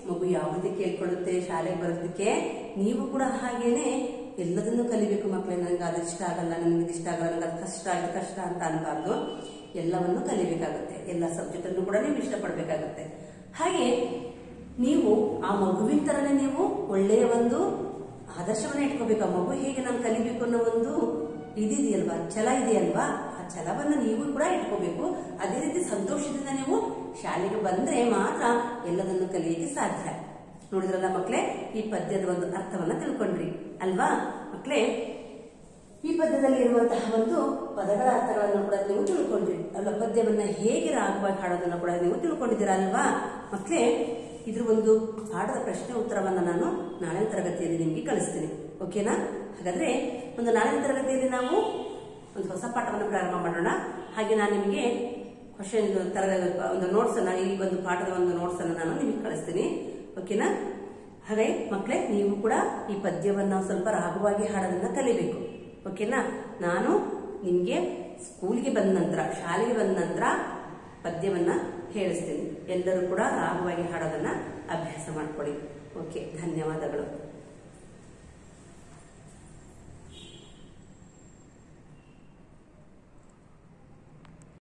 Speaker 1: ಮಗು ಯಾವ ರೀತಿ ಕೇಳ್ಕೊಳ್ಳುತ್ತೆ ಶಾಲೆಗೆ ಬರೋದಕ್ಕೆ ನೀವು ಕೂಡ ಹಾಗೇನೆ ಎಲ್ಲದನ್ನು ಕಲಿಬೇಕು ಮಕ್ಕಳೇ ನನಗೆ ಅದು ಇಷ್ಟ ಆಗಲ್ಲ ನನಗೆ ಇಷ್ಟ ಆಗಲ್ಲ ನನಗೆ ಅದು ಕಷ್ಟ ಇದು ಕಷ್ಟ ಅಂತ ಅನ್ಬಾರ್ದು ಎಲ್ಲವನ್ನು ಕಲಿಬೇಕಾಗುತ್ತೆ ಎಲ್ಲ ಸಬ್ಜೆಕ್ಟ್ ಅನ್ನು ಕೂಡ ನೀವು ಇಷ್ಟಪಡಬೇಕಾಗುತ್ತೆ ಹಾಗೆ ನೀವು ಆ ಮಗುವಿನ ತರನೇ ನೀವು ಒಳ್ಳೆಯ ಒಂದು ಆದರ್ಶವನ್ನ ಇಟ್ಕೋಬೇಕು ಆ ಮಗು ಹೇಗೆ ನಾನು ಕಲಿಬೇಕು ಅನ್ನೋ ಒಂದು ಇದಿದೆಯಲ್ವಾ ಛಲ ಇದೆಯಲ್ವಾ ಆ ಛಲವನ್ನ ನೀವು ಕೂಡ ಇಟ್ಕೋಬೇಕು ಅದೇ ರೀತಿ ಸಂತೋಷದಿಂದ ನೀವು ಶಾಲೆಗೆ ಬಂದ್ರೆ ಮಾತ್ರ ಎಲ್ಲದನ್ನು ಕಲಿಯಕ್ಕೆ ಸಾಧ್ಯ ನೋಡಿದ್ರಲ್ಲ ಮಕ್ಕಳೇ ಈ ಪದ್ಯದ ಒಂದು ಅರ್ಥವನ್ನ ತಿಳ್ಕೊಂಡ್ರಿ ಅಲ್ವಾ ಮಕ್ಕಳೇ ಈ ಪದ್ಯದಲ್ಲಿ ಇರುವಂತಹ ಒಂದು ಪದಗಳ ಅರ್ಥಗಳನ್ನು ಕೂಡ ನೀವು ತಿಳ್ಕೊಂಡ್ರಿ ಅಲ್ಲ ಪದ್ಯವನ್ನ ಹೇಗೆ ರಾಗವಾಗಿ ಹಾಡೋದನ್ನ ಕೂಡ ನೀವು ತಿಳ್ಕೊಂಡಿದ್ದೀರಾ ಅಲ್ವಾ ಮಕ್ಕಳೇ ಇದ್ರ ಒಂದು ಪಾಠದ ಪ್ರಶ್ನೆ ಉತ್ತರವನ್ನ ನಾನು ನಾಳೆ ತರಗತಿಯಲ್ಲಿ ನಿಮಗೆ ಕಳಿಸ್ತೀನಿ ಓಕೆನಾ ಹಾಗಾದ್ರೆ ಒಂದು ನಾಳಿನ ತರಗತಿಯಲ್ಲಿ ನಾವು ಒಂದು ಹೊಸ ಪಾಠವನ್ನು ಪ್ರಾರಂಭ ಮಾಡೋಣ ಹಾಗೆ ನಾನು ನಿಮಗೆ ಕ್ವಶನ್ ತರ ಒಂದು ನೋಟ್ಸ್ ಅನ್ನ ಈ ಒಂದು ಪಾಠದ ಒಂದು ನೋಟ್ಸ್ ಅನ್ನ ನಾನು ನಿಮಗೆ ಕಳಿಸ್ತೀನಿ ಓಕೆನಾ ಹಾಗೆ ಮಕ್ಕಳೇ ನೀವು ಕೂಡ ಈ ಪದ್ಯವನ್ನ ಸ್ವಲ್ಪ ರಾಗವಾಗಿ ಹಾಡೋದನ್ನ ಕಲಿಬೇಕು ಓಕೆನಾ ನಾನು ನಿಮ್ಗೆ ಸ್ಕೂಲ್ಗೆ ಬಂದ ನಂತರ ಶಾಲೆಗೆ ಬಂದ ನಂತರ ಪದ್ಯವನ್ನ ಹೇಳಿಸ್ತೀನಿ ಎಲ್ಲರೂ ಕೂಡ ರಾಗವಾಗಿ ಹಾಡೋದನ್ನ ಅಭ್ಯಾಸ ಮಾಡ್ಕೊಳ್ಳಿ ಓಕೆ ಧನ್ಯವಾದಗಳು